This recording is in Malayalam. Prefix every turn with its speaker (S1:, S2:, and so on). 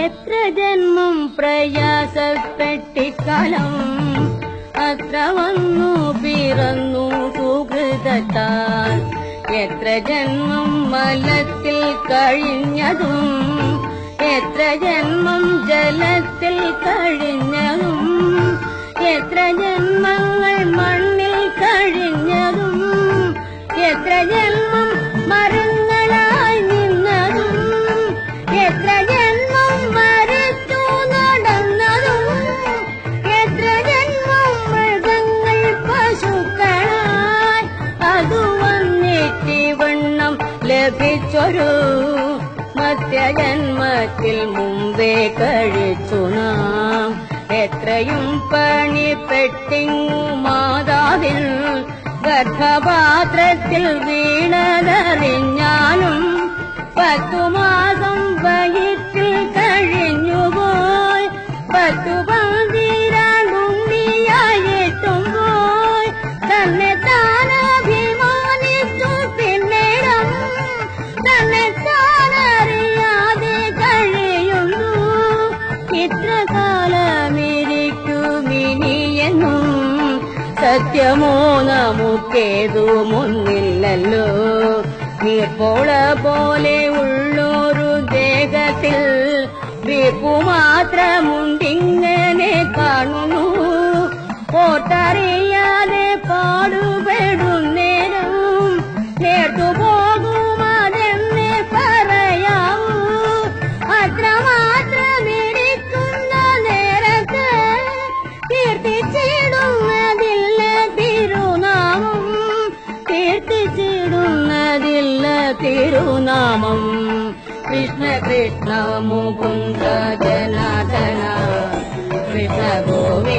S1: എത്ര ജന്മം പ്രയാസപ്പെട്ടിക്കാലം അത്ര വന്നു പിറന്നു സുഹൃതത്താൽ എത്ര ജന്മം മലത്തിൽ കഴിഞ്ഞതും എത്ര ജന്മം ജലത്തിൽ കഴിഞ്ഞതും എത്ര ജന്മങ്ങൾ മണ്ണിൽ കഴിഞ്ഞതും എത്ര ജന്മം മരങ്ങളായി നിന്നതും എത്ര ജന്മം മരിച്ചു നടന്നതും എത്ര ജന്മം മൃഗങ്ങൾ പശുക്കളായി അതു വന്നിട്ട് വണ്ണം ലഭിച്ചൊരു മധ്യജന്മത്തിൽ മുമ്പേ കഴിച്ചു നാം എത്രയും പണിപ്പെട്ടിങ്ങു മാതാവിൽ ഗർഭപാത്രത്തിൽ വീണതറിഞ്ഞാലും പത്തു മാസം വയറ്റിൽ കഴിഞ്ഞുപോയി പത്തു പന്തിരാണ്ടുണ്ണിയായിട്ടും പോയി തന്നെ താനഭിമാനിച്ചു പിന്നീടും തന്നെ താനറിയാതെ കഴിയുന്നു ഇത്ര കാലമിരിക്കുമിനിയെന്നും സത്യമോ നമുക്കേതുമൊന്നില്ലല്ലോ നീർപ്പോള പോലെ ഉള്ളൊരു ദേഹത്തിൽ വീപ്പു മാത്രമുണ്ടിങ്ങനെ കാണുന്നു ഓട്ടറിയാതെ പാടുപെടുന്നേരം നേർത്തു പോകുമതെന്ന് പറയാവൂ അത്രമാത്രം ഇരിക്കുന്ന നേരത്ത് കീർത്തിച്ചിടുന്നതില്ല തിരുനാമം കീർത്തിച്ചിടുന്നതില്ല തിരുനാമം കൃഷ്ണ കൃഷ്ണ മുകുന്ദ ജനാർദ്ദന കൃഷ്ണ ഗോവിന്ദ